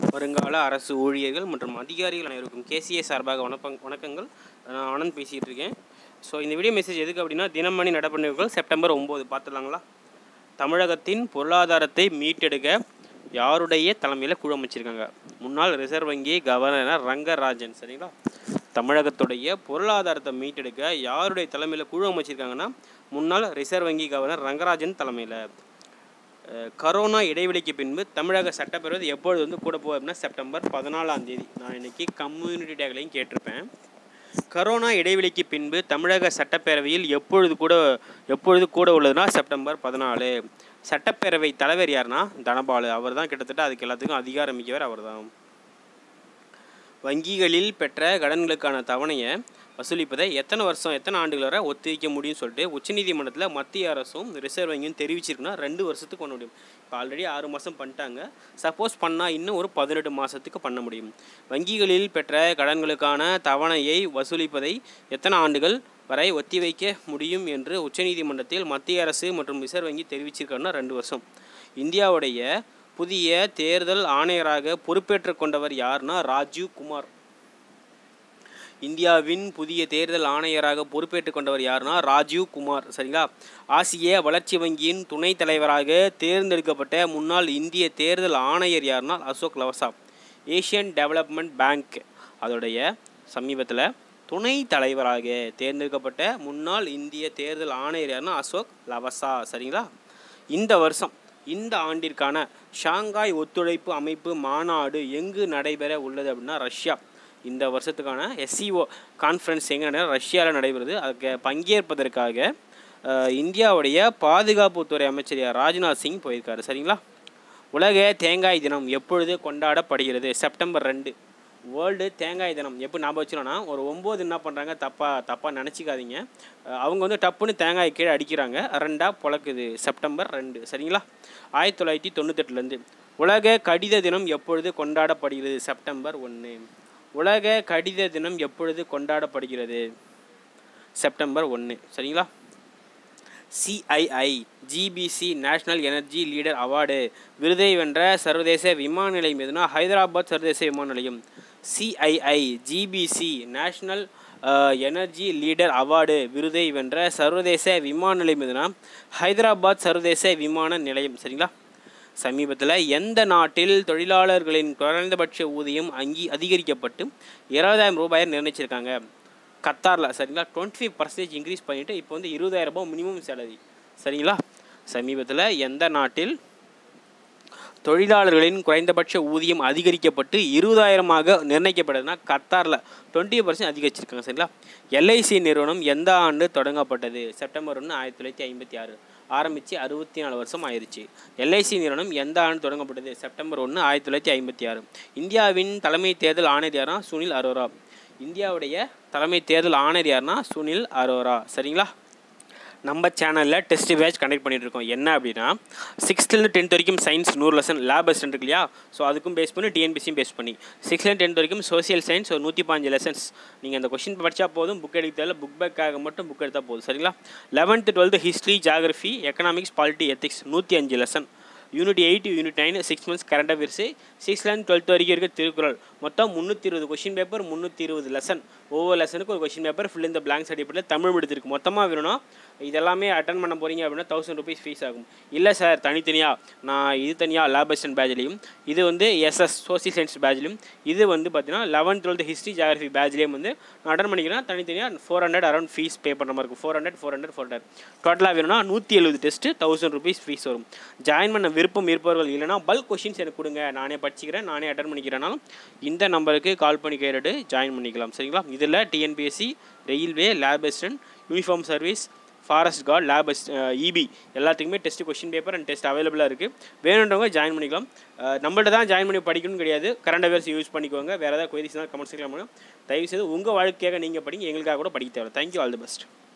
வருங்கால அரசு ஊழியர்கள் மற்றும் அதிகாரிகள் அனைவருக்கும் கேசிஏ சார்பாக வணக்கம் வணக்கங்கள் நான் ஆனந்த் பேசிகிட்டு இருக்கேன் ஸோ இந்த வீடியோ மெசேஜ் எதுக்கு அப்படின்னா தினமணி நடப்பு செப்டம்பர் ஒம்பது பார்த்துலாங்களா தமிழகத்தின் பொருளாதாரத்தை மீட்டெடுக்க யாருடைய தலைமையில் குழு அமைச்சிருக்காங்க முன்னாள் ரிசர்வ் வங்கி கவர்னர் ரங்கராஜன் சரிங்களா தமிழகத்துடைய பொருளாதாரத்தை மீட்டெடுக்க யாருடைய தலைமையில் குழு அமைச்சிருக்காங்கன்னா முன்னாள் ரிசர்வ் வங்கி கவர்னர் ரங்கராஜன் தலைமையில் அஹ் கரோனா இடைவெளிக்கு பின்பு தமிழக சட்டப்பேரவை எப்பொழுது வந்து கூட போகுது அப்படின்னா செப்டம்பர் பதினாலாம் தேதி நான் இன்னைக்கு கம்யூனிட்டி டேக்லையும் கேட்டிருப்பேன் கரோனா இடைவெளிக்கு பின்பு தமிழக சட்டப்பேரவையில் எப்பொழுது கூட எப்பொழுது கூட உள்ளதுன்னா செப்டம்பர் பதினாலு சட்டப்பேரவை தலைவர் யாருன்னா தனபாலு அவர் தான் கிட்டத்தட்ட அதுக்கு எல்லாத்துக்கும் அதிகாரம் மிக்கவர் அவர் தான் வங்கிகளில் பெற்ற கடன்களுக்கான தவணையை வசூலிப்பதை எத்தனை வருஷம் எத்தனை ஆண்டுகள் வரை ஒத்திவைக்க முடியும்னு சொல்லிட்டு உச்சநீதிமன்றத்தில் மத்திய அரசும் ரிசர்வ் வங்கியும் தெரிவிச்சிருக்குன்னா ரெண்டு வருஷத்துக்கு பண்ண முடியும் இப்போ ஆல்ரெடி ஆறு மாதம் பண்ணிட்டாங்க சப்போஸ் பண்ணால் இன்னும் ஒரு பதினெட்டு மாதத்துக்கு பண்ண முடியும் வங்கிகளில் பெற்ற கடன்களுக்கான தவணையை வசூலிப்பதை எத்தனை ஆண்டுகள் வரை ஒத்திவைக்க முடியும் என்று உச்சநீதிமன்றத்தில் மத்திய அரசு மற்றும் ரிசர்வ் வங்கி தெரிவிச்சிருக்காங்கன்னா ரெண்டு வருஷம் இந்தியாவுடைய புதிய தேர்தல் ஆணையராக பொறுப்பேற்றுக் கொண்டவர் யாருன்னா ராஜீவ் குமார் இந்தியாவின் புதிய தேர்தல் ஆணையராக பொறுப்பேற்றுக் கொண்டவர் யாருன்னா ராஜீவ் குமார் சரிங்களா ஆசிய வளர்ச்சி வங்கியின் துணைத் தலைவராக தேர்ந்தெடுக்கப்பட்ட முன்னாள் இந்திய தேர்தல் ஆணையர் யாருன்னா Ashok Lavasa Asian development bank அதோடைய சமீபத்தில் துணை தலைவராக தேர்ந்தெடுக்கப்பட்ட முன்னாள் இந்திய தேர்தல் ஆணையர் யாருன்னா அசோக் லவசா சரிங்களா இந்த வருஷம் இந்த ஆண்டிற்கான ஷாங்காய் ஒத்துழைப்பு அமைப்பு மாநாடு எங்கு நடைபெற உள்ளது அப்படின்னா ரஷ்யா இந்த வருஷத்துக்கான எஸ்சிஓ கான்ஃபரன்ஸ் எங்கே நடைபெற ரஷ்யாவில் நடைபெறுது அதுக்கு பங்கேற்பதற்காக அஹ், இந்தியாவுடைய பாதுகாப்புத்துறை அமைச்சர் யார் ராஜ்நாத் சிங் போயிருக்காரு சரிங்களா உலக தேங்காய் தினம் எப்பொழுது கொண்டாடப்படுகிறது செப்டம்பர் ரெண்டு வேர்ல்டு தேங்காய் தினம் எப்படி ஞாபகம் வச்சுக்கணும்னா ஒரு ஒம்பது என்ன பண்ணுறாங்க தப்பாக தப்பாக நினச்சிக்காதீங்க அஹ் அவங்க வந்து டப்புன்னு தேங்காய் கீழே அடிக்கிறாங்க ரெண்டாக பொழக்குது செப்டம்பர் ரெண்டு சரிங்களா ஆயிரத்தி தொள்ளாயிரத்தி தொண்ணூத்தெட்டுலேருந்து உலக கடித தினம் எப்பொழுது கொண்டாடப்படுகிறது செப்டம்பர் ஒன்று உலக கடித தினம் எப்பொழுது கொண்டாடப்படுகிறது செப்டம்பர் ஒன்று சரிங்களா CII GBC national energy leader award விருதை வென்ற சர்வதேச விமான நிலையம் எதுனா ஹைதராபாத் சர்வதேச விமான நிலையம் CII GBC national energy leader award விருதை வென்ற சர்வதேச விமான நிலையம் எதுனா ஹைதராபாத் சர்வதேச விமான நிலையம் சரிங்களா சமீபத்தில் எந்த நாட்டில் தொழிலாளர்களின் குறைந்தபட்ச ஊதியம் அங்கி அதிகரிக்கப்பட்டு இருபதாயிரம் ரூபாயை நிர்ணயிச்சிருக்காங்க கத்தாரில் சரிங்களா டுவெண்ட்டி ஃபைவ் பர்சன்டேஜ் இன்க்ரீஸ் பண்ணிவிட்டு இப்போ வந்து இருபதாயிரம் ரூபாய் மினிமம் சேலரி சரிங்களா சமீபத்தில் எந்த நாட்டில் தொழிலாளர்களின் குறைந்தபட்ச ஊதியம் அதிகரிக்கப்பட்டு இருபதாயிரமாக நிர்ணயிக்கப்படுதுன்னா கத்தாரில் டுவெண்ட்டி பர்சன்ட் அதிகரிச்சிருக்காங்க சரிங்களா எல்ஐசி நிறுவனம் எந்த ஆண்டு தொடங்கப்பட்டது செப்டம்பர் ஒன்று ஆயிரத்தி தொள்ளாயிரத்தி ஐம்பத்தி ஆறு ஆரம்பித்து அறுபத்தி நாலு வருஷம் ஆயிடுச்சு எல்ஐசி நிறுவனம் எந்த ஆண்டு தொடங்கப்பட்டது செப்டம்பர் ஒன்று ஆயிரத்தி தொள்ளாயிரத்தி ஐம்பத்தி ஆறு இந்தியாவின் தலைமை தேர்தல் ஆணையர் யாருன்னா சுனில் அரோரா இந்தியாவுடைய தலைமை தேர்தல் ஆணையர் யாருன்னா சுனில் அரோரா சரிங்களா நம்ம சேனலில் டெஸ்ட் பேட்ச் கண்டக்ட் பண்ணிட்டு இருக்கோம் என்ன அப்படின்னா சிக்ஸ்த்துலேருந்து டென்த் வரைக்கும் சயின்ஸ் நூறு லெசன் லேப் அசிஸ்டன்ட் இருக்கு இல்லையா ஸோ அதுக்கும் பேஸ் பண்ணி டிஎன்பிசியும் பேஸ் பண்ணி சிக்ஸ்த்லேருந்து டென்த் வரைக்கும் சோசியல் சயின்ஸ் ஒரு நூற்றி பாஞ்சு லெசன்ஸ் நீங்கள் அந்த கொஷின் படித்தா போதும் புக் எடுக்க தேவையில்ல புக் பேக்காக மட்டும் புக் எடுத்தால் போதும் சரிங்களா eleventh twelfth history geography economics polity ethics நூற்றி அஞ்சு lesson unit eight unit nine six months current affairs சிக்ஸ்த்லேருந்து டுவெல்த் வரைக்கும் இருக்க திருக்குறள் மொத்தம் முந்நூற்றி இருபது கொஷின் பேப்பர் முந்நூற்றி இருபது லெசன் ஒவ்வொரு லெசனுக்கு ஒரு கொஷின் பேப்பர் ஃபில் இந்த பிளாங்க்ஸ் அடிப்படையில் தமிழ் எடுத்திருக்கு மொத்தமாக வேணும்னா இதெல்லாமே அட்டன் பண்ண போகிறீங்க அப்படின்னா தௌசண்ட் ருபீஸ் ஃபீஸ் ஆகும் இல்லை சார் தனித்தனியாக நான் இது தனியாக லேப் அசிஸ்டன்ட் பேட்ச்லேயும் இது வந்து எஸ்எஸ் சோசியல் சயின்ஸ் பேட்ச்லையும் இது வந்து பார்த்தீங்கன்னா லெவன்த் டுவெல்த் ஹிஸ்ட்ரி ஜாகிரஃபி பேட்ச்லேயும் வந்து நான் அட்டன் பண்ணிக்கிறேன் தனித்தனியாக four hundred around fees pay பண்ணுற மாதிரி இருக்கும் four hundred four hundred four hundred டோட்டலாக வேணும்னா நூற்றி எழுபது டெஸ்ட்டு தௌசண்ட் ருபீஸ் ஃபீஸ் வரும் ஜாயின் பண்ண விருப்பம் இருப்பவர்கள் இல்லைனா பல்க் கொஷின்ஸ் எனக்கு கொடுங்க நானே படிச்சுக்கிறேன் நானே அட்டன் பண்ணிக்கிறேனாலும் இந்த நம்பருக்கு கால் பண்ணி கேட்டுட்டு ஜாயின் பண்ணிக்கலாம் சரிங்களா இதில் TNPSC railway lab assistant uniform service forest guard lab EB எல்லாத்துக்குமே test question paper and test அவைலபிளாக இருக்குது வேணுன்றவங்க ஜாயின் பண்ணிக்கலாம் அஹ் நம்மள்ட்ட தான் ஜாயின் பண்ணி படிக்கணும்னு கிடையாது கரண்ட் அஃபேர்ஸ் யூஸ் பண்ணிக்கோங்க வேறு ஏதாவது கொயரிஸ் தான் கமெண்ட்ஸ் கேட்கலாம் தயவுசெய்து உங்கள் வாழ்க்கையாக நீங்கள் படிங்க எங்களுக்காக கூட படிக்க தேவை தேங்க்யூ ஆல் தி பெஸ்ட்